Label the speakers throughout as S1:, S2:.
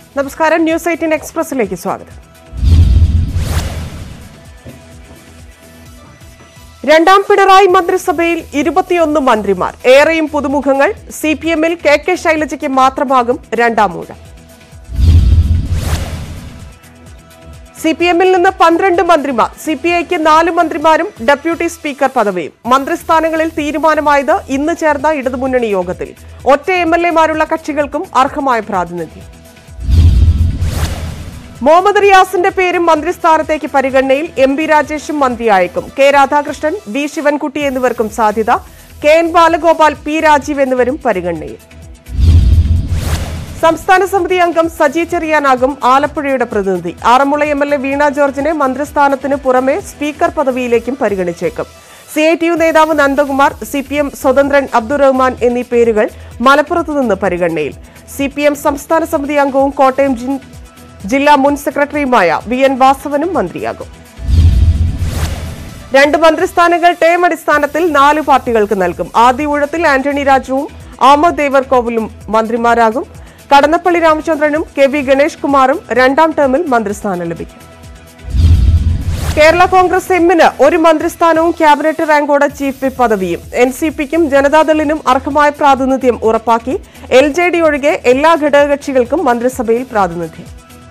S1: നമസ്കാരം news eighteen എക്സ്പ്രസിലേക്ക് സ്വാഗതം രണ്ടാം പിണറായി മന്ത്രിസഭയിൽ ഇരുപത്തിയൊന്ന് മന്ത്രിമാർ ഏറെയും പുതുമുഖങ്ങൾ സി പി എമ്മിൽ കെ കെ ശൈലജയ്ക്ക് മാത്രമാകും രണ്ടാം ഊഴം സി പി എമ്മിൽ നിന്ന് പന്ത്രണ്ട് മന്ത്രിമാർ സി പി ഐക്ക് നാല് മന്ത്രിമാരും ഡെപ്യൂട്ടി സ്പീക്കർ പദവിയും മന്ത്രിസ്ഥാനങ്ങളിൽ തീരുമാനമായത് ഇന്ന് ചേർന്ന ഇടതുമുന്നണി യോഗത്തിൽ ഒറ്റ എം എൽ എമാരുള്ള കക്ഷികൾക്കും അർഹമായ പ്രാതിനിധ്യം മുഹമ്മദ് റിയാസിന്റെ പേരും മന്ത്രിസ്ഥാനത്തേക്ക് പരിഗണനയിൽ എം പി രാജേഷും മന്ത്രിയായേക്കും കെ രാധാകൃഷ്ണൻ വി ശിവൻകുട്ടി എന്നിവർക്കും സാധ്യത K N Balagopal P Rajeev എന്നിവരും പരിഗണനയിൽ സംസ്ഥാന സമിതി അംഗം സജി ചെറിയാനാകും ആലപ്പുഴയുടെ പ്രതിനിധി Aranmula M L A Veena ജോർജിനെ മന്ത്രിസ്ഥാനത്തിന് പുറമെ സ്പീക്കർ പദവിയിലേക്കും പരിഗണിച്ചേക്കും സി ഐ ടി യു നേതാവ് നന്ദകുമാർ സി പി എം സ്വതന്ത്രൻ അബ്ദുറഹ്മാൻ എന്നീ പേരുകൾ മലപ്പുറത്ത് നിന്ന് പരിഗണനയിൽ സി പി എം സംസ്ഥാന സമിതി അംഗവും കോട്ടയം ജി- ജില്ലാ മുൻ സെക്രട്ടറിയുമായ വി എൻ വാസവനും മന്ത്രിയാകും രണ്ട് മന്ത്രിസ്ഥാനങ്ങൾ ടേം അടിസ്ഥാനത്തിൽ നാല് പാർട്ടികൾക്ക് നൽകും ആദ്യ ഊഴത്തിൽ ആന്റണി രാജുവും ആമദ് ദേവർകോവിലും മന്ത്രിമാരാകും കടന്നപ്പള്ളി രാമചന്ദ്രനും കെ വി ഗണേഷ് കുമാറും രണ്ടാം ടേമിൽ മന്ത്രിസ്ഥാനം ലഭിക്കും കേരള കോൺഗ്രസ് എമ്മിന് ഒരു മന്ത്രിസ്ഥാനവും ക്യാബിനറ്റ് റാങ്കോടെ ചീഫ് വിപ്പ് പദവിയും എൻ സി പിക്കും ജനതാദളിനും അർഹമായ പ്രാതിനിധ്യം ഉറപ്പാക്കി എൽ ജെ ഡി ഒഴികെ എല്ലാ ഘടകകക്ഷികൾക്കും മന്ത്രിസഭയിൽ പ്രാതിനിധ്യം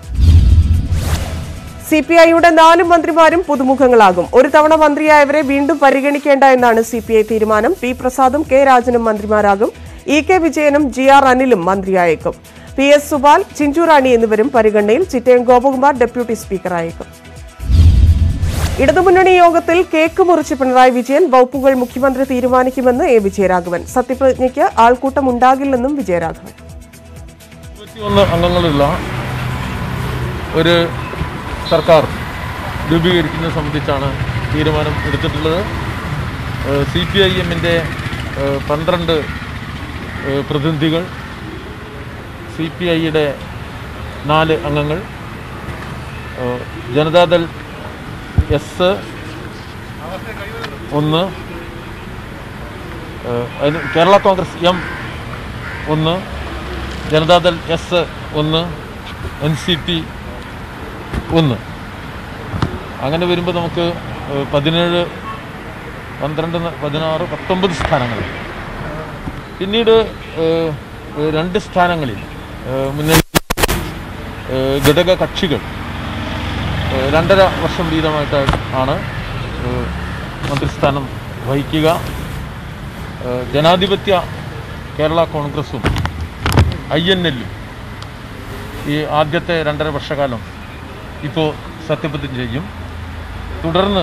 S1: സി പി ഐയുടെ നാല് മന്ത്രിമാരും പുതുമുഖങ്ങളാകും ഒരു തവണ മന്ത്രിയായവരെ വീണ്ടും പരിഗണിക്കേണ്ട എന്നാണ് സി പി ഐ തീരുമാനം പി പ്രസാദും കെ രാജനും മന്ത്രിമാരാകും ഇ കെ വിജയനും ജി ആർ അനിലും മന്ത്രിയായേക്കും പി എസ് സുബാൽ ചിഞ്ചുറാണി എന്നിവരും പരിഗണനയിൽ ചിറ്റയം ഗോപകുമാർ ഡെപ്യൂട്ടി സ്പീക്കറായേക്കും ഇടതുമുന്നണി യോഗത്തിൽ കേക്ക് മുറിച്ച് പിണറായി വിജയൻ വകുപ്പുകൾ മുഖ്യമന്ത്രി തീരുമാനിക്കുമെന്ന് എ വിജയരാഘവൻ സത്യപ്രതിജ്ഞയ്ക്ക് ആൾക്കൂട്ടം ഉണ്ടാകില്ലെന്നും വിജയരാഘവൻ
S2: ഇരുപത്തിയൊന്ന് അംഗങ്ങളുള്ള ഒരു സർക്കാർ രൂപീകരിക്കുന്നത് സംബന്ധിച്ചാണ് തീരുമാനം എടുത്തിട്ടുള്ളത് സി പി ഐ എമ്മിൻ്റെ പന്ത്രണ്ട് ഏഹ്, പ്രതിനിധികൾ സി പി ഐയുടെ നാല് അംഗങ്ങൾ ഏഹ്, ജനതാദൾ എസ് ഒന്ന് ഏഹ്, അതിന് കേരള കോൺഗ്രസ് എം ഒന്ന് ജനതാദൾ എസ് ഒന്ന് എൻ സി പി ഒന്ന് അങ്ങനെ വരുമ്പോൾ നമുക്ക് ഏഹ്, പതിനേഴ് പന്ത്രണ്ട് ന- പതിനാറ് പത്തൊമ്പത് സ്ഥാനങ്ങൾ പിന്നീട് ഏഹ്, ഏഹ്, രണ്ട് സ്ഥാനങ്ങളിൽ ഏഹ്, മുന്നണി ഏഹ്, ഘടക കക്ഷികൾ ഏഹ്, രണ്ടര വർഷം വീതമായിട്ട് ആണ് ഏഹ്, മന്ത്രിസ്ഥാനം വഹിക്കുക ഏഹ്, ജനാധിപത്യ കേരള കോൺഗ്രസും ഐ എൻ എല്ലും ഈ ആദ്യത്തെ രണ്ടര വർഷക്കാലം ഇപ്പോൾ സത്യപ്രതിജ്ഞ ചെയ്യും തുടർന്ന്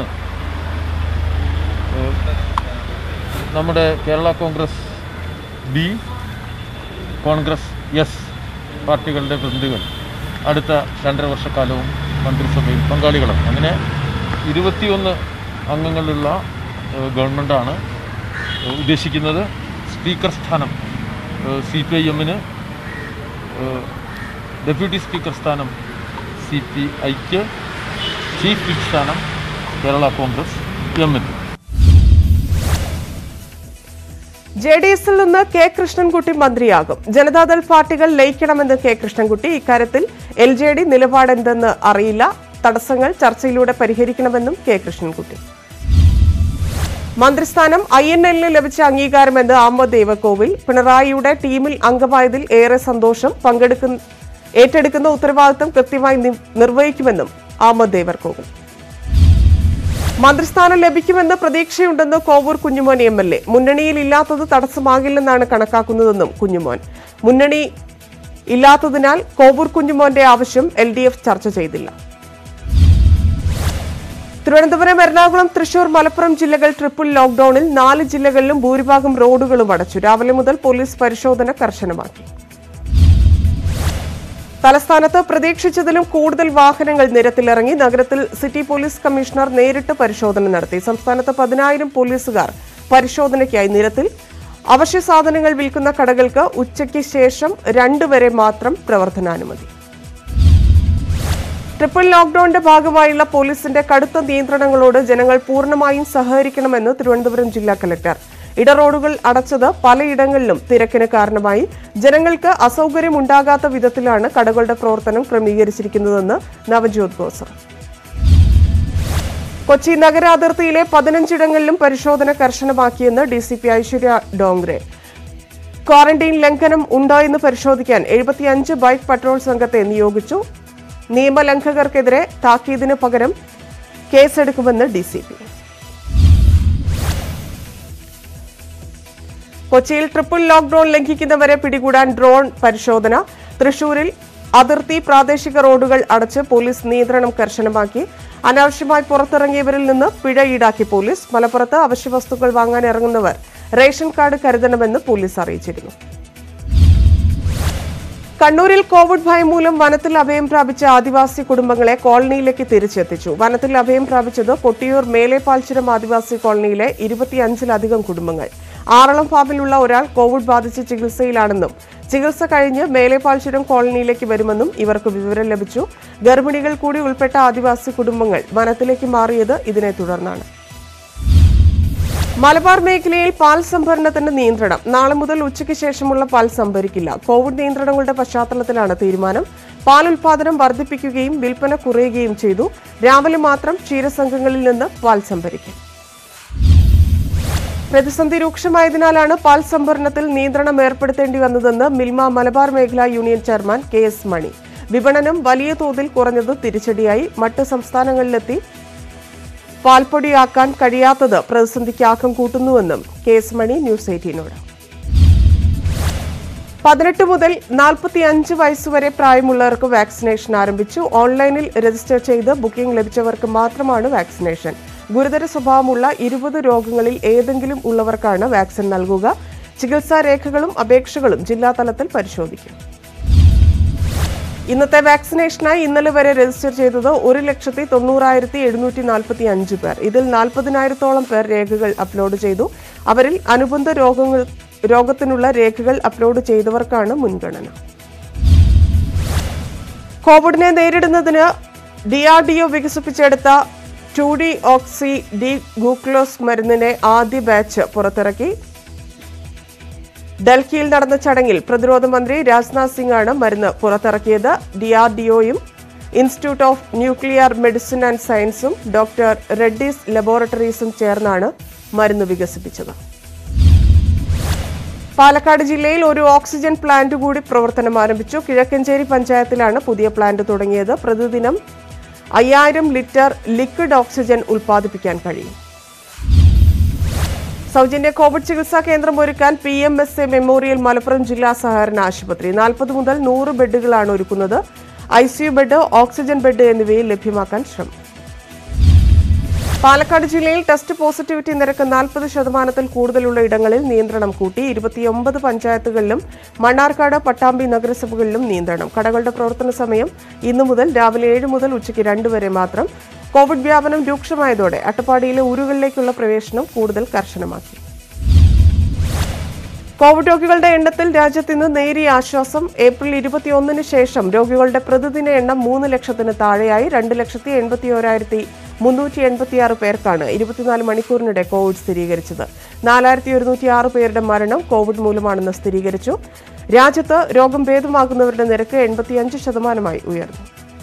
S2: ഏഹ്, നമ്മുടെ കേരള കോൺഗ്രസ് ബി കോൺഗ്രസ് എസ് പാർട്ടികളുടെ പ്രതിനിധികൾ അടുത്ത രണ്ടര വർഷക്കാലവും മന്ത്രിസഭയിൽ പങ്കാളികളാണ് അങ്ങനെ ഇരുപത്തിയൊന്ന് അംഗങ്ങളുള്ള ഏഹ്, ഗവൺമെൻറ്റാണ് ഏഹ്, ഉദ്ദേശിക്കുന്നത് സ്പീക്കർ സ്ഥാനം സി പി ഐ എമ്മിന് ഡെപ്യൂട്ടി സ്പീക്കർ സ്ഥാനം സി പി ഐക്ക് ചീഫ് വിപ്പ് സ്ഥാനം കേരള കോൺഗ്രസ് എമ്മിന്
S1: ജെ ഡി എസിൽ നിന്ന് കെ കൃഷ്ണൻകുട്ടി മന്ത്രിയാകും ജനതാദൾ പാർട്ടികൾ ലയിക്കണമെന്ന് കെ കൃഷ്ണൻകുട്ടി ഇക്കാര്യത്തിൽ എൽ ജെ ഡി നിലപാടെന്തെന്ന് അറിയില്ല തടസ്സങ്ങൾ ചർച്ചയിലൂടെ പരിഹരിക്കണമെന്നും കെ കൃഷ്ണൻകുട്ടി മന്ത്രിസ്ഥാനം ഐ എൻ എല്ലിന് ലഭിച്ച അംഗീകാരമെന്ന് അഹമ്മദ് ദേവക്കോവിൽ പിണറായിയുടെ ടീമിൽ അംഗമായതിൽ ഏറെ സന്തോഷം പങ്കെടുക്കുന്ന ഏറ്റെടുക്കുന്ന ഉത്തരവാദിത്തം കൃത്യമായി നി- നിർവഹിക്കുമെന്നും അഹമ്മദ് ദേവർകോവിൽ മന്ത്രിസ്ഥാനം ലഭിക്കുമെന്ന് പ്രതീക്ഷയുണ്ടെന്ന് Kovoor Kunjumon M L A മുന്നണിയിൽ ഇല്ലാത്തത് തടസ്സമാകില്ലെന്നാണ് കണക്കാക്കുന്നതെന്നും കുഞ്ഞുമോൻ മുന്നണി ഇല്ലാത്തതിനാൽ കോവൂർ കുഞ്ഞുമോന്റെ ആവശ്യം എൽ ഡി എഫ് ചർച്ച ചെയ്തില്ല തിരുവനന്തപുരം എറണാകുളം തൃശൂർ മലപ്പുറം ജില്ലകൾ ട്രിപ്പിൾ ലോക്ഡൌണിൽ നാല് ജില്ലകളിലും ഭൂരിഭാഗം റോഡുകളും അടച്ചു രാവിലെ മുതൽ പോലീസ് പരിശോധന കർശനമാക്കി തലസ്ഥാനത്ത് പ്രതീക്ഷിച്ചതിലും കൂടുതൽ വാഹനങ്ങൾ നിരത്തിലിറങ്ങി നഗരത്തിൽ സിറ്റി പോലീസ് കമ്മീഷണർ നേരിട്ട് പരിശോധന നടത്തി സംസ്ഥാനത്ത് പതിനായിരം പോലീസുകാർ പരിശോധനയ്ക്കായി നിരത്തിൽ അവശ്യ സാധനങ്ങൾ വിൽക്കുന്ന കടകൾക്ക് ഉച്ചയ്ക്ക് ശേഷം രണ്ട് വരെ മാത്രം പ്രവർത്തനാനുമതി ട്രിപ്പിൾ ലോക്ഡൌണിന്റെ ഭാഗമായുള്ള പോലീസിന്റെ കടുത്ത നിയന്ത്രണങ്ങളോട് ജനങ്ങൾ പൂർണ്ണമായും സഹകരിക്കണമെന്ന് തിരുവനന്തപുരം ജില്ലാ കലക്ടർ ഇടറോഡുകൾ അടച്ചത് പലയിടങ്ങളിലും തിരക്കിന് കാരണമായി ജനങ്ങൾക്ക് അസൗകര്യമുണ്ടാകാത്ത വിധത്തിലാണ് കടകളുടെ പ്രവർത്തനം ക്രമീകരിച്ചിരിക്കുന്നതെന്ന് നവജ്യോത് ഗോസർ കൊച്ചി നഗരാതിർത്തിയിലെ പതിനഞ്ചിടങ്ങളിലും പരിശോധന കർശനമാക്കിയെന്ന് D C P Aishwarya Dongre quarantine ലംഘനം ഉണ്ടോ എന്ന് പരിശോധിക്കാൻ എഴുപത്തിയഞ്ച് ബൈക്ക് പട്രോൾ സംഘത്തെ നിയോഗിച്ചു നിയമലംഘകർക്കെതിരെ താക്കീതിന് പകരം കേസെടുക്കുമെന്ന് ഡി സി പി കൊച്ചിയിൽ ട്രിപ്പിൾ ലോക്ഡൌൺ ലംഘിക്കുന്നവരെ പിടികൂടാൻ ഡ്രോൺ പരിശോധന തൃശൂരിൽ അതിർത്തി പ്രാദേശിക റോഡുകൾ അടച്ച് പോലീസ് നിയന്ത്രണം കർശനമാക്കി അനാവശ്യമായി പുറത്തിറങ്ങിയവരിൽ നിന്ന് പിഴ ഈടാക്കി പോലീസ് മലപ്പുറത്ത് അവശ്യവസ്തുക്കൾ വാങ്ങാൻ ഇറങ്ങുന്നവർ റേഷൻ കാർഡ് കരുതണമെന്ന് പോലീസ് അറിയിച്ചിരുന്നു കണ്ണൂരിൽ കോവിഡ് ഭയം മൂലം വനത്തിൽ അഭയം പ്രാപിച്ച ആദിവാസി കുടുംബങ്ങളെ കോളനിയിലേക്ക് തിരിച്ചെത്തിച്ചു വനത്തിൽ അഭയം പ്രാപിച്ചത് കൊട്ടിയൂർ മേലേപ്പാൽച്ചുരം ആദിവാസി കോളനിയിലെ ഇരുപത്തിയഞ്ചിലധികം കുടുംബങ്ങൾ ആറളം ഫാമിലുള്ള ഒരാൾ കോവിഡ് ബാധിച്ച് ചികിത്സയിലാണെന്നും ചികിത്സ കഴിഞ്ഞ് മേലേപ്പാൽച്ചുരം കോളനിയിലേക്ക് വരുമെന്നും ഇവർക്ക് വിവരം ലഭിച്ചു ഗർഭിണികൾ കൂടി ഉൾപ്പെട്ട ആദിവാസി കുടുംബങ്ങൾ വനത്തിലേക്ക് മാറിയത് ഇതിനെ തുടർന്നാണ് മലബാർ മേഖലയിൽ പാൽ സംഭരണത്തിന് നിയന്ത്രണം നാളെ മുതൽ ഉച്ചയ്ക്ക് ശേഷമുള്ള പാൽ സംഭരിക്കില്ല കോവിഡ് നിയന്ത്രണങ്ങളുടെ പശ്ചാത്തലത്തിലാണ് തീരുമാനം പാൽ ഉൽപാദനം വർദ്ധിപ്പിക്കുകയും വിൽപ്പന കുറയുകയും ചെയ്തു രാവിലെ മാത്രം ക്ഷീരസംഘങ്ങളിൽ നിന്ന് പാൽ സംഭരിക്കും പ്രതിസന്ധി രൂക്ഷമായതിനാലാണ് പാൽ സംഭരണത്തിൽ നിയന്ത്രണം ഏർപ്പെടുത്തേണ്ടി വന്നതെന്ന് മിൽമ മലബാർ മേഖലാ union chairman K S Mani വിപണനം വലിയ തോതിൽ കുറഞ്ഞത് തിരിച്ചടിയായി മറ്റ് സംസ്ഥാനങ്ങളിലെത്തി പാൽപ്പൊടിയാക്കാൻ കഴിയാത്തത് പ്രതിസന്ധിക്ക് ആക്കം കൂട്ടുന്നുവെന്നും കെ എസ് മണി ന്യൂസ് എയ്റ്റീനോട് പതിനെട്ട് മുതൽ നാൽപ്പത്തി അഞ്ച് വയസ്സുവരെ പ്രായമുള്ളവർക്ക് വാക്സിനേഷൻ ആരംഭിച്ചു ഓൺലൈനിൽ രജിസ്റ്റർ ചെയ്ത് ബുക്കിംഗ് ലഭിച്ചവർക്ക് മാത്രമാണ് വാക്സിനേഷൻ ഗുരുതര സ്വഭാവമുള്ള ഇരുപത് രോഗങ്ങളിൽ ഏതെങ്കിലും ഉള്ളവർക്കാണ് വാക്സിൻ നൽകുക ചികിത്സാ രേഖകളും അപേക്ഷകളും ജില്ലാതലത്തിൽ പരിശോധിക്കും ഇന്നത്തെ വാക്സിനേഷനായി ഇന്നലെ വരെ രജിസ്റ്റർ ചെയ്തത് ഒരു ലക്ഷത്തി തൊണ്ണൂറായിരത്തി എഴുന്നൂറ്റി നാൽപ്പത്തി അഞ്ച് പേർ ഇതിൽ നാൽപ്പതിനായിരത്തോളം പേർ രേഖകൾ അപ്ലോഡ് ചെയ്തു അവരിൽ അനുബന്ധ രോഗങ്ങൾ രോഗത്തിനുള്ള രേഖകൾ അപ്ലോഡ് ചെയ്തവർക്കാണ് മുൻഗണന കോവിഡിനെ നേരിടുന്നതിന് ഡി ആർ ഡി ഒ വികസിപ്പിച്ചെടുത്ത two deoxy D glucose മരുന്നിന്റെ ആദ്യ ബാച്ച് പുറത്തിറക്കി ഡൽഹിയിൽ നടന്ന ചടങ്ങിൽ പ്രതിരോധ മന്ത്രി രാജ്നാഥ് സിംഗ് ആണ് മരുന്ന് പുറത്തിറക്കിയത് ഡിആർഡിഒയും institute of nuclear medicine and സയൻസും ഡോക്ടർ റെഡ്ഡീസ് ലബോറട്ടറീസും ചേർന്നാണ് മരുന്ന് വികസിപ്പിച്ചത് പാലക്കാട് ജില്ലയിൽ ഒരു ഓക്സിജൻ പ്ലാന്റ് കൂടി പ്രവർത്തനം ആരംഭിച്ചു കിഴക്കഞ്ചേരി പഞ്ചായത്തിലാണ് പുതിയ പ്ലാന്റ് തുടങ്ങിയത് പ്രതിദിനം അയ്യായിരം ലിറ്റർ ലിക്വിഡ് ഓക്സിജൻ ഉൽപ്പാദിപ്പിക്കാൻ കഴിയും സൗജന്യ കോവിഡ് ചികിത്സാ കേന്ദ്രം ഒരുക്കാൻ P M S A memorial Malappuram ജില്ലാ സഹകരണ ആശുപത്രി നാൽപ്പത് മുതൽ നൂറ് ബെഡുകളാണ് ഒരുക്കുന്നത് I C U bed oxygen bed എന്നിവയിൽ ലഭ്യമാക്കാൻ ശ്രമം പാലക്കാട് ജില്ലയിൽ ടെസ്റ്റ് പോസിറ്റിവിറ്റി നിരക്ക് നാൽപ്പത് ശതമാനത്തിൽ കൂടുതലുള്ള ഇടങ്ങളിൽ നിയന്ത്രണം കൂട്ടി ഇരുപത്തിയൊമ്പത് പഞ്ചായത്തുകളിലും മണ്ണാർക്കാട് പട്ടാമ്പി നഗരസഭകളിലും നിയന്ത്രണം കടകളുടെ പ്രവർത്തന സമയം ഇന്നു മുതൽ രാവിലെ ഏഴ് മുതൽ ഉച്ചയ്ക്ക് രണ്ട് വരെ മാത്രം കോവിഡ് വ്യാപനം രൂക്ഷമായതോടെ അട്ടപ്പാടിയിലെ ഊരുകളിലേക്കുള്ള പ്രവേശനം കൂടുതൽ കർശനമാക്കി കോവിഡ് രോഗികളുടെ എണ്ണത്തിൽ രാജ്യത്ത് ഇന്ന് നേരിയ ആശ്വാസം ഏപ്രിൽ ഇരുപത്തിയൊന്നിന് ശേഷം രോഗികളുടെ പ്രതിദിന എണ്ണം മൂന്ന് ലക്ഷത്തിന് താഴെയായി രണ്ട് ലക്ഷത്തി എൺപത്തി ഓരായിരത്തി മുന്നൂറ്റി എൺപത്തിയാറ് പേർക്കാണ് ഇരുപത്തിനാല് മണിക്കൂറിനിടെ കോവിഡ് സ്ഥിരീകരിച്ചത് നാലായിരത്തി ഒരുന്നൂറ്റി ആറ് പേരുടെ മരണം കോവിഡ് മൂലമാണെന്ന് സ്ഥിരീകരിച്ചു രാജ്യത്ത് രോഗം ഭേദമാകുന്നവരുടെ നിരക്ക് എൺപത്തിയഞ്ച് ശതമാനമായി ഉയർന്നു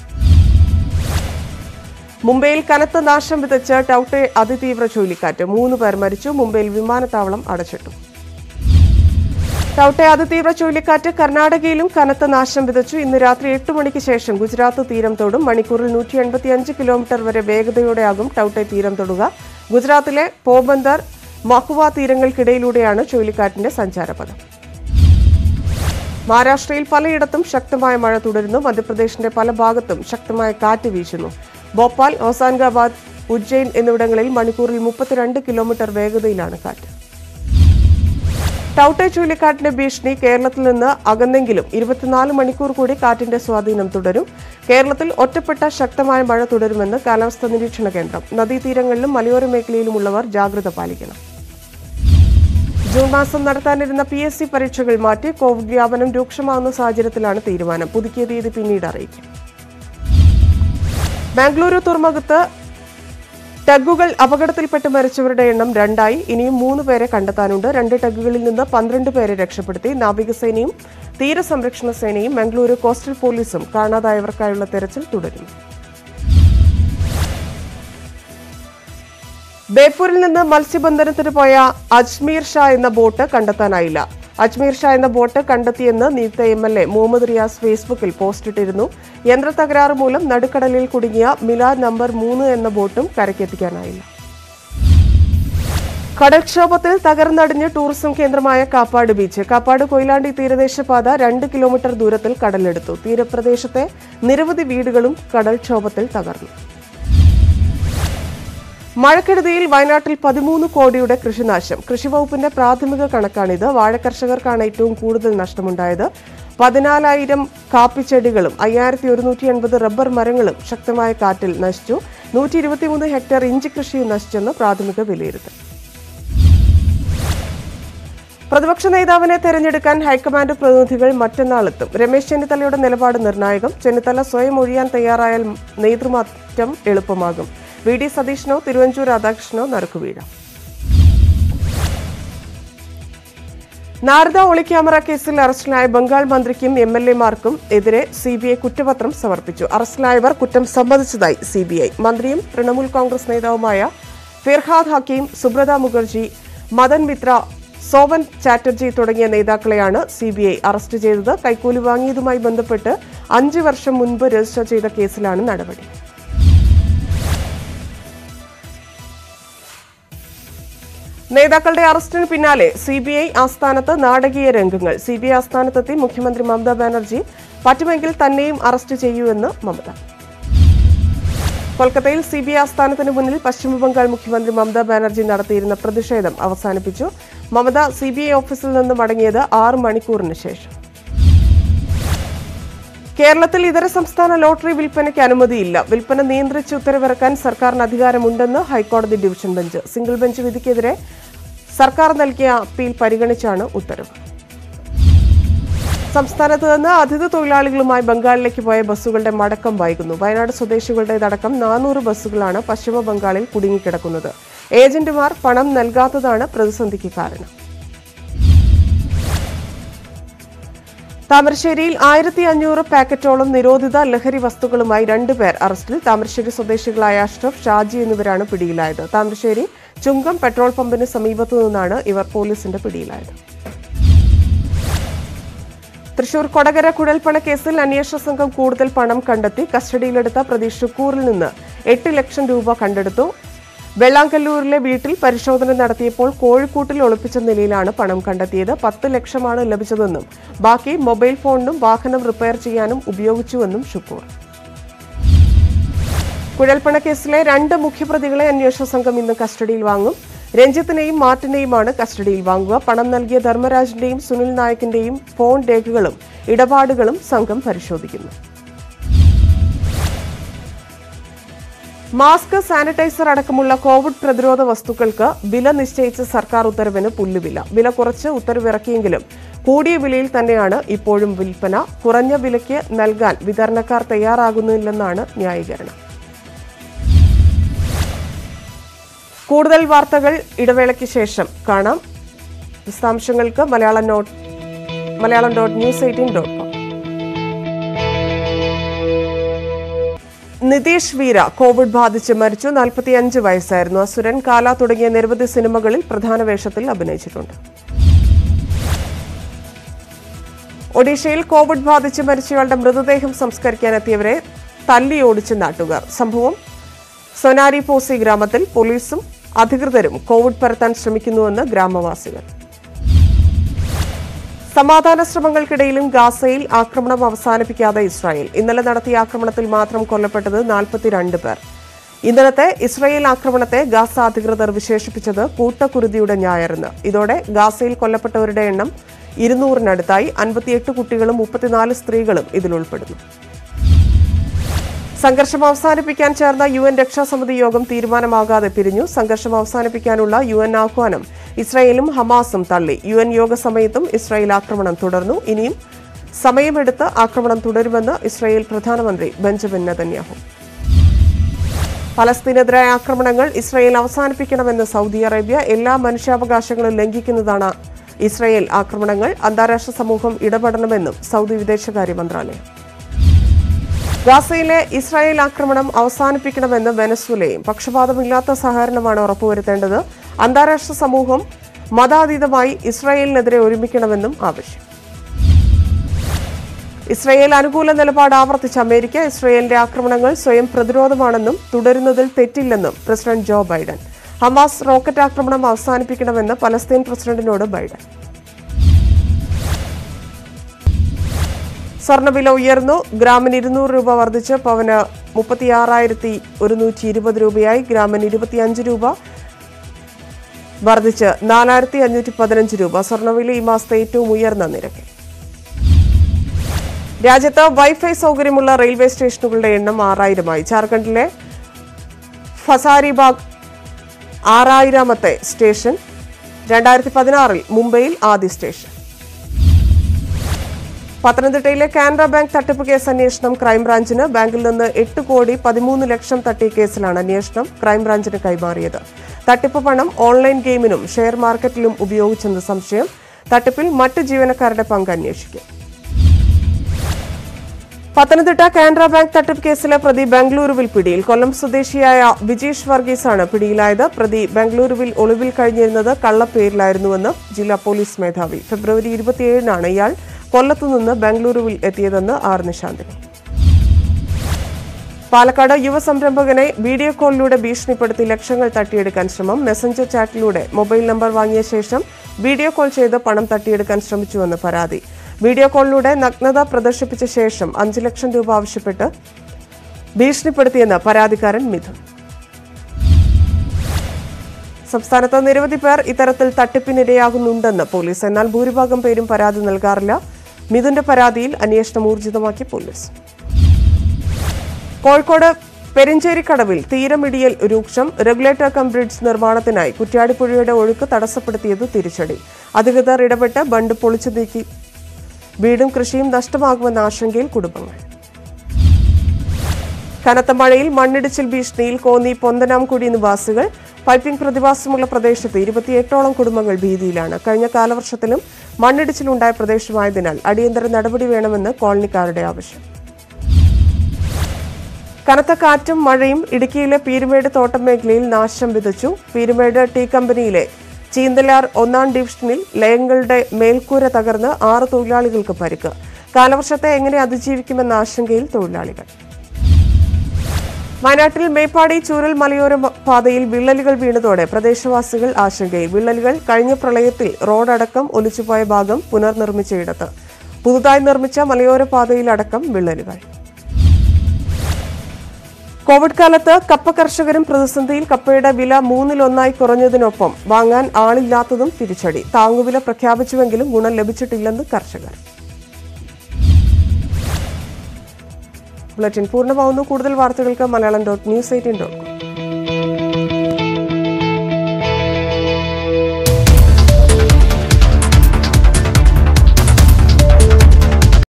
S1: മുംബൈയിൽ കനത്ത നാശം വിതച്ച് ടൌട്ടെ അതിതീവ്ര ചുഴലിക്കാറ്റ് മൂന്ന് പേർ മരിച്ചു മുംബൈയിൽ വിമാനത്താവളം അടച്ചിട്ടു ടൌട്ടെ അതിതീവ്ര ചുഴലിക്കാറ്റ് കർണാടകയിലും കനത്ത നാശം വിതച്ചു ഇന്ന് രാത്രി എട്ട് മണിക്ക് ശേഷം ഗുജറാത്ത് തീരം തൊടും മണിക്കൂറിൽ നൂറ്റി എൺപത്തിയഞ്ച് കിലോമീറ്റർ വരെ വേഗതയോടെയാകും ടൌട്ടെ തീരം തൊടുക ഗുജറാത്തിലെ പോബന്ദർ മഹുവ തീരങ്ങൾക്കിടയിലൂടെയാണ് ചുഴലിക്കാറ്റിന്റെ സഞ്ചാരപഥം മഹാരാഷ്ട്രയിൽ പലയിടത്തും ശക്തമായ മഴ തുടരുന്നു മധ്യപ്രദേശിന്റെ പല ഭാഗത്തും ശക്തമായ കാറ്റ് വീശുന്നു ഭോപ്പാൽ ഹോസാൻഗാബാദ് ഉജ്ജയിൻ എന്നിവിടങ്ങളിൽ മണിക്കൂറിൽ മുപ്പത്തിരണ്ട് കിലോമീറ്റർ വേഗതയിലാണ് കാറ്റ് ടൌട്ടെ ചുഴലിക്കാറ്റിന്റെ ഭീഷണി കേരളത്തിൽ നിന്ന് അകന്നെങ്കിലും ഇരുപത്തിനാല് മണിക്കൂർ കൂടി കാറ്റിന്റെ സ്വാധീനം തുടരും കേരളത്തിൽ ഒറ്റപ്പെട്ട ശക്തമായ മഴ തുടരുമെന്ന് കാലാവസ്ഥാ നിരീക്ഷണ കേന്ദ്രം നദീതീരങ്ങളിലും മലയോര മേഖലയിലുമുള്ളവർ ജാഗ്രത പാലിക്കണം ജൂൺ മാസം നടത്താനിരുന്ന പി എസ് സി പരീക്ഷകൾ മാറ്റി കോവിഡ് വ്യാപനം രൂക്ഷമാകുന്ന സാഹചര്യത്തിലാണ് തീരുമാനം പുതുക്കിയ തീയതി പിന്നീട് അറിയിക്കും ബാംഗ്ലൂരു തുറമുഖത്ത് ടഗുകൾ അപകടത്തിൽപ്പെട്ട് മരിച്ചവരുടെ എണ്ണം രണ്ടായി ഇനിയും മൂന്ന് പേരെ കണ്ടെത്താനുണ്ട് രണ്ട് ടഗുകളിൽ നിന്ന് പന്ത്രണ്ട് പേരെ രക്ഷപ്പെടുത്തി നാവികസേനയും തീരസംരക്ഷണ സേനയും മംഗളൂരു കോസ്റ്റൽ പോലീസും കാണാതായവർക്കായുള്ള തെരച്ചിൽ തുടരുന്നു ബേപ്പൂരിൽ നിന്ന് മത്സ്യബന്ധനത്തിന് പോയ അജ്മീർ ഷാ എന്ന ബോട്ട് കണ്ടെത്താനായില്ല അജ്മീർ ഷാ എന്ന ബോട്ട് കണ്ടെത്തിയെന്ന് നിയുക്ത M L A Muhammad Riyas ഫേസ്ബുക്കിൽ പോസ്റ്റിട്ടിരുന്നു യന്ത്ര തകരാറ് മൂലം നടുക്കടലിൽ കുടുങ്ങിയ മില നമ്പർ മൂന്ന് എന്ന ബോട്ടും കരയ്ക്കെത്തിക്കാനായില്ല കടൽക്ഷോഭത്തിൽ തകർന്നടിഞ്ഞ് ടൂറിസം കേന്ദ്രമായ കാപ്പാട് ബീച്ച് കാപ്പാട് കൊയിലാണ്ടി തീരദേശ പാത രണ്ട് കിലോമീറ്റർ ദൂരത്തിൽ കടലെടുത്തു തീരപ്രദേശത്തെ നിരവധി വീടുകളും കടൽക്ഷോഭത്തിൽ തകർന്നു മഴക്കെടുതിയിൽ വയനാട്ടിൽ പതിമൂന്ന് കോടിയുടെ കൃഷിനാശം കൃഷിവകുപ്പിന്റെ പ്രാഥമിക കണക്കാണിത് വാഴ കർഷകർക്കാണ് ഏറ്റവും കൂടുതൽ നഷ്ടമുണ്ടായത് പതിനാലായിരം കാപ്പിച്ചെടികളും അയ്യായിരത്തി ഒരുന്നൂറ്റി എൺപത് റബ്ബർ മരങ്ങളും ശക്തമായ കാറ്റിൽ നശിച്ചു നൂറ്റി ഇരുപത്തിമൂന്ന് ഹെക്ടർ ഇഞ്ചി കൃഷിയും നശിച്ചെന്ന് പ്രാഥമിക വിലയിരുത്തൽ പ്രതിപക്ഷ നേതാവിനെ തെരഞ്ഞെടുക്കാൻ ഹൈക്കമാൻഡ് പ്രതിനിധികൾ മറ്റന്നാളെത്തും രമേശ് ചെന്നിത്തലയുടെ നിലപാട് നിർണായകം ചെന്നിത്തല സ്വയം ഒഴിയാൻ തയ്യാറായാൽ നേതൃമാറ്റം എളുപ്പമാകും വി ഡി സതീഷിനോ തിരുവഞ്ചൂർ രാധാകൃഷ്ണനോ നറുക്കുവീഴാം നാരദ ഒളിക്യാമറ കേസിൽ അറസ്റ്റിലായ ബംഗാൾ മന്ത്രിക്കും എം എൽ എമാർക്കും എതിരെ സി ബി ഐ കുറ്റപത്രം സമർപ്പിച്ചു അറസ്റ്റിലായവർ കുറ്റം സമ്മതിച്ചതായി സി ബി ഐ മന്ത്രിയും തൃണമൂൽ കോൺഗ്രസ് നേതാവുമായ ഫിർഹാദ് ഹക്കീം സുബ്രത മുഖർജി മദൻ മിത്ര സോവൻ ചാറ്റർജി തുടങ്ങിയ നേതാക്കളെയാണ് സി ബി ഐ അറസ്റ്റ് ചെയ്തത് കൈക്കൂലി വാങ്ങിയതുമായി ബന്ധപ്പെട്ട് അഞ്ച് വർഷം മുൻപ് രജിസ്റ്റർ ചെയ്ത കേസിലാണ് നടപടി നേതാക്കളുടെ അറസ്റ്റിന് പിന്നാലെ സി ബി ഐ ആസ്ഥാനത്ത് നാടകീയ രംഗങ്ങൾ സി ബി ഐ ആസ്ഥാനത്തെത്തി മുഖ്യമന്ത്രി മമതാ ബാനർജി പറ്റുമെങ്കിൽ തന്നെയും അറസ്റ്റ് ചെയ്യൂവെന്ന് മമത കൊൽക്കത്തയിൽ സി ബി ഐ ആസ്ഥാനത്തിന് മുന്നിൽ പശ്ചിമബംഗാൾ മുഖ്യമന്ത്രി മമതാ ബാനർജി നടത്തിയിരുന്ന പ്രതിഷേധം അവസാനിപ്പിച്ചു മമത സി ബി ഐ ഓഫീസിൽ നിന്ന് മടങ്ങിയത് ആറ് മണിക്കൂറിന് ശേഷം കേരളത്തിൽ ഇതര സംസ്ഥാന ലോട്ടറി വിൽപ്പനയ്ക്ക് അനുമതിയില്ല വിൽപ്പന നിയന്ത്രിച്ച് ഉത്തരവിറക്കാൻ സർക്കാരിന് അധികാരമുണ്ടെന്ന് ഹൈക്കോടതി ഡിവിഷൻ ബെഞ്ച് സിംഗിൾ ബെഞ്ച് വിധിക്കെതിരെ സർക്കാർ നൽകിയ അപ്പീൽ പരിഗണിച്ചാണ് ഉത്തരവ് സംസ്ഥാനത്ത് നിന്ന് അതിഥി തൊഴിലാളികളുമായി ബംഗാളിലേക്ക് പോയ ബസ്സുകളുടെ മടക്കം വൈകുന്നു വയനാട് സ്വദേശികളുടേതടക്കം നാനൂറ് ബസ്സുകളാണ് പശ്ചിമ ബംഗാളിൽ കുടുങ്ങിക്കിടക്കുന്നത് ഏജന്റുമാർ പണം നൽകാത്തതാണ് പ്രതിസന്ധിക്ക് കാരണം താമരശ്ശേരിയിൽ ആയിരത്തി അഞ്ഞൂറ് പാക്കറ്റോളം നിരോധിത ലഹരി വസ്തുക്കളുമായി രണ്ടുപേർ അറസ്റ്റിൽ താമരശ്ശേരി സ്വദേശികളായ അഷ്റഫ് ഷാജി എന്നിവരാണ് പിടിയിലായത് താമരശ്ശേരി ചുങ്കം പെട്രോൾ പമ്പിന് സമീപത്തു നിന്നാണ് ഇവർ പോലീസിന്റെ പിടിയിലായത് തൃശൂർ കൊടകര കുഴൽപ്പണ കേസിൽ അന്വേഷണ സംഘം കൂടുതൽ പണം കണ്ടെത്തി കസ്റ്റഡിയിലെടുത്ത പ്രതി ഷുക്കൂറിൽ നിന്ന് എട്ട് ലക്ഷം രൂപ കണ്ടെടുത്തു വെള്ളാങ്കല്ലൂരിലെ വീട്ടിൽ പരിശോധന നടത്തിയപ്പോൾ കോഴിക്കൂട്ടിൽ ഒളിപ്പിച്ച നിലയിലാണ് പണം കണ്ടെത്തിയത് പത്ത് ലക്ഷമാണ് ലഭിച്ചതെന്നും ബാക്കി മൊബൈൽ ഫോണിനും വാഹനം റിപ്പയർ ചെയ്യാനും ഉപയോഗിച്ചുവെന്നും ഷുക്കൂർ കുഴൽപ്പണ കേസിലെ രണ്ട് മുഖ്യപ്രതികളെ അന്വേഷണ സംഘം ഇന്ന് കസ്റ്റഡിയിൽ വാങ്ങും രഞ്ജിത്തിനെയും മാർട്ടിനെയുമാണ് കസ്റ്റഡിയിൽ വാങ്ങുക പണം നൽകിയ ധർമ്മരാജിന്റെയും സുനിൽ നായകിന്റെയും ഫോൺ രേഖകളും ഇടപാടുകളും സംഘം പരിശോധിക്കുന്നു മാസ്ക് സാനിറ്റൈസർ അടക്കമുള്ള കോവിഡ് പ്രതിരോധ വസ്തുക്കൾക്ക് വില നിശ്ചയിച്ച സർക്കാർ ഉത്തരവിന് പുല്ലുവില വില കുറച്ച് ഉത്തരവിറക്കിയെങ്കിലും കൂടിയ വിലയിൽ തന്നെയാണ് ഇപ്പോഴും വിൽപ്പന കുറഞ്ഞ വിലയ്ക്ക് നൽകാൻ വിതരണക്കാർ തയ്യാറാകുന്നില്ലെന്നാണ് ന്യായീകരണം കൂടുതൽ വാർത്തകൾ ഇടവേളയ്ക്ക് ശേഷം കാണാം വിശദാംശങ്ങൾക്ക് മലയാളം നോട്ട് Malayalam dot news eighteen dot com Nitish Veera Covid ബാധിച്ച് മരിച്ചു നാൽപ്പത്തിയഞ്ച് വയസ്സായിരുന്നു അസുരൻ കാല തുടങ്ങിയ നിരവധി സിനിമകളിൽ പ്രധാന വേഷത്തിൽ അഭിനയിച്ചിട്ടുണ്ട് ഒഡീഷയിൽ കോവിഡ് ബാധിച്ച് മരിച്ചയാളുടെ മൃതദേഹം സംസ്കരിക്കാനെത്തിയവരെ തല്ലിയോടിച്ച് നാട്ടുകാർ സംഭവം സൊനാരി പോസി ഗ്രാമത്തിൽ പോലീസും അധികൃതരും കോവിഡ് പരത്താൻ ശ്രമിക്കുന്നുവെന്ന് ഗ്രാമവാസികൾ സമാധാന ശ്രമങ്ങൾക്കിടയിലും ഗാസയിൽ ആക്രമണം അവസാനിപ്പിക്കാതെ ഇസ്രായേൽ ഇന്നലെ നടത്തിയ ആക്രമണത്തിൽ മാത്രം കൊല്ലപ്പെട്ടത് നാൽപ്പത്തിരണ്ട് പേർ ഇന്നലത്തെ ഇസ്രായേൽ ആക്രമണത്തെ ഗാസ അധികൃതർ വിശേഷിപ്പിച്ചത് കൂട്ടക്കുരുതിയുടെ ഞായറെന്ന് ഇതോടെ ഗാസയിൽ കൊല്ലപ്പെട്ടവരുടെ എണ്ണം ഇരുന്നൂറിനടുത്തായി അൻപത്തിയെട്ട് കുട്ടികളും മുപ്പത്തിനാല് സ്ത്രീകളും ഇതിൽ ഉൾപ്പെടുന്നു സംഘർഷം അവസാനിപ്പിക്കാൻ ചേർന്ന യു എൻ രക്ഷാസമിതി യോഗം തീരുമാനമാകാതെ പിരിഞ്ഞു സംഘർഷം അവസാനിപ്പിക്കാനുള്ള യു എൻ ആഹ്വാനം ഇസ്രായേലും ഹമാസും തള്ളി യു എൻ യോഗ സമയത്തും ഇസ്രായേൽ ആക്രമണം തുടർന്നു ഇനിയും സമയമെടുത്ത് ആക്രമണം തുടരുമെന്ന് ഇസ്രായേൽ പ്രധാനമന്ത്രി ബെഞ്ചമിൻ നെതന്യാഹു പലസ്തീനെതിരായ ആക്രമണങ്ങൾ ഇസ്രയേൽ അവസാനിപ്പിക്കണമെന്ന് സൗദി അറേബ്യ എല്ലാ മനുഷ്യാവകാശങ്ങളും ലംഘിക്കുന്നതാണ് ഇസ്രയേൽ ആക്രമണങ്ങൾ അന്താരാഷ്ട്ര സമൂഹം ഇടപെടണമെന്നും സൗദി വിദേശകാര്യ മന്ത്രാലയം ഗാസയിലെ ഇസ്രായേൽ ആക്രമണം അവസാനിപ്പിക്കണമെന്ന് വെനസ്വലയും പക്ഷപാതമില്ലാത്ത സഹകരണമാണ് ഉറപ്പുവരുത്തേണ്ടത് അന്താരാഷ്ട്ര സമൂഹം മതാതീതമായി ഇസ്രായേലിനെതിരെ ഒരുമിക്കണമെന്നും ആവശ്യം ഇസ്രയേൽ അനുകൂല നിലപാട് ആവർത്തിച്ച അമേരിക്ക ഇസ്രയേലിന്റെ ആക്രമണങ്ങൾ സ്വയം പ്രതിരോധമാണെന്നും തുടരുന്നതിൽ തെറ്റില്ലെന്നും president Joe Biden Hamas rocket ആക്രമണം അവസാനിപ്പിക്കണമെന്ന് പലസ്തീൻ പ്രസിഡന്റിനോട് ബൈഡൻ സ്വർണ്ണവില ഉയർന്നു ഗ്രാമിന് ഇരുന്നൂറ് രൂപ വർദ്ധിച്ച് പവന് മുപ്പത്തിയാറായിരത്തി ഒരുന്നൂറ്റി ഇരുപത് രൂപയായി ഗ്രാമിന് ഇരുപത്തിയഞ്ച് രൂപ വർദ്ധിച്ച് നാലായിരത്തി അഞ്ഞൂറ്റി പതിനഞ്ച് രൂപ സ്വർണ്ണവില ഈ മാസത്തെ ഏറ്റവും ഉയർന്ന നിരക്കിൽ രാജ്യത്ത് വൈഫൈ സൗകര്യമുള്ള റെയിൽവേ സ്റ്റേഷനുകളുടെ എണ്ണം ആറായിരമായി ജാർഖണ്ഡിലെ ഫസാരിബാഗ് ആറായിരാമത്തെ സ്റ്റേഷൻ രണ്ടായിരത്തി പതിനാറിൽ മുംബൈയിൽ ആദ്യ സ്റ്റേഷൻ പത്തനംതിട്ടയിലെ കാനറ ബാങ്ക് തട്ടിപ്പ് കേസ് അന്വേഷണം ക്രൈംബ്രാഞ്ചിന് ബാങ്കിൽ നിന്ന് എട്ട് കോടി പതിമൂന്ന് ലക്ഷം തട്ടിയ കേസിലാണ് അന്വേഷണം ക്രൈംബ്രാഞ്ചിന് കൈമാറിയത് തട്ടിപ്പ് പണം ഓൺലൈൻ ഗെയിമിനും ഷെയർ മാർക്കറ്റിലും ഉപയോഗിച്ചെന്ന് സംശയം തട്ടിപ്പിൽ മറ്റ് ജീവനക്കാരുടെ പങ്ക് അന്വേഷിക്കും പത്തനംതിട്ട കാനറ ബാങ്ക് തട്ടിപ്പ് കേസിലെ പ്രതി ബംഗളൂരുവിൽ പിടിയിൽ കൊല്ലം സ്വദേശിയായ വിജീഷ് വർഗീസാണ് പിടിയിലായത് പ്രതി ബംഗളൂരുവിൽ ഒളിവിൽ കഴിഞ്ഞിരുന്നത് കള്ളപ്പേരിലായിരുന്നുവെന്ന് ജില്ലാ പോലീസ് മേധാവി ഫെബ്രുവരി ഇരുപത്തിയേഴിനാണ് ഇയാൾ കൊല്ലത്തുനിന്ന് ബംഗളൂരുവിൽ എത്തിയതെന്ന് ആർ നിശാന്തിനി പാലക്കാട് യുവസംരംഭകനെ വീഡിയോ കോളിലൂടെ ഭീഷണിപ്പെടുത്തി ലക്ഷങ്ങൾ തട്ടിയെടുക്കാൻ ശ്രമം മെസഞ്ചർ ചാറ്റിലൂടെ മൊബൈൽ നമ്പർ വാങ്ങിയ ശേഷം വീഡിയോ കോൾ ചെയ്ത് പണം തട്ടിയെടുക്കാൻ ശ്രമിച്ചുവെന്ന് പരാതി വീഡിയോ കോളിലൂടെ നഗ്നത പ്രദർശിപ്പിച്ച ശേഷം അഞ്ച് ലക്ഷം രൂപ ആവശ്യപ്പെട്ട് ഭീഷണിപ്പെടുത്തിയെന്ന് പരാതിക്കാരൻ മിഥുൻ സംസ്ഥാനത്ത് നിരവധി പേർ ഇത്തരത്തിൽ തട്ടിപ്പിനിരയാകുന്നുണ്ടെന്ന് പോലീസ് എന്നാൽ ഭൂരിഭാഗം പേരും പരാതി നൽകാറില്ല മിഥുന്റെ പരാതിയിൽ അന്വേഷണം ഊർജിതമാക്കി പോലീസ് കോഴിക്കോട് പെരിഞ്ചേരിക്കടവിൽ തീരമിടിയൽ രൂക്ഷം റെഗുലേറ്റർ കം ബ്രിഡ്ജ് നിർമ്മാണത്തിനായി കുറ്റ്യാടിപ്പുഴയുടെ ഒഴുക്ക് തടസ്സപ്പെടുത്തിയത് തിരിച്ചടി അധികൃതർ ഇടപെട്ട് ബണ്ട് പൊളിച്ചു നീക്കി വീടും കൃഷിയും നഷ്ടമാകുമെന്ന ആശങ്കയിൽ കുടുംബങ്ങൾ കനത്ത മഴയിൽ മണ്ണിടിച്ചിൽ ഭീഷണിയിൽ കോന്നി പൊന്തനാംകുടി നിവാസികൾ പൈപ്പിംഗ് പ്രതിഭാസമുള്ള പ്രദേശത്ത് ഇരുപത്തിയെട്ടോളം കുടുംബങ്ങൾ ഭീതിയിലാണ് കഴിഞ്ഞ കാലവർഷത്തിലും മണ്ണിടിച്ചിലുണ്ടായ പ്രദേശമായതിനാൽ അടിയന്തര നടപടി വേണമെന്ന് കോളനിക്കാരുടെ ആവശ്യം കനത്ത കാറ്റും മഴയും ഇടുക്കിയിലെ പീരുമേട് തോട്ടം മേഖലയിൽ നാശം വിതച്ചു പീരുമേട് ടീ കമ്പനിയിലെ ചീന്തലാർ ഒന്നാം ഡിവിഷനിൽ ലയങ്ങളുടെ മേൽക്കൂര തകർന്ന് ആറ് തൊഴിലാളികൾക്ക് പരിക്ക് കാലവർഷത്തെ എങ്ങനെ അതിജീവിക്കുമെന്ന ആശങ്കയിൽ തൊഴിലാളികൾ വയനാട്ടിൽ മേപ്പാടി ചൂരൽ മലയോര മ- പാതയിൽ വിള്ളലുകൾ വീണതോടെ പ്രദേശവാസികൾ ആശങ്കയിൽ വിള്ളലുകൾ കഴിഞ്ഞ പ്രളയത്തിൽ റോഡടക്കം ഒലിച്ചുപോയ ഭാഗം പുനർനിർമ്മിച്ചയിടത്ത് പുതുതായി നിർമ്മിച്ച മലയോര പാതയിലടക്കം വിള്ളലുകൾ കോവിഡ് കാലത്ത് കപ്പ കർഷകരും പ്രതിസന്ധിയിൽ കപ്പയുടെ വില മൂന്നിലൊന്നായി കുറഞ്ഞതിനൊപ്പം വാങ്ങാൻ ആളില്ലാത്തതും തിരിച്ചടി താങ്ങുവില പ്രഖ്യാപിച്ചുവെങ്കിലും ഗുണം ലഭിച്ചിട്ടില്ലെന്ന് കർഷകർ ബുള്ളറ്റിൻ പൂർണ്ണമാവുന്നു കൂടുതൽ വാർത്തകൾക്ക് Malayalam dot news eighteen dot com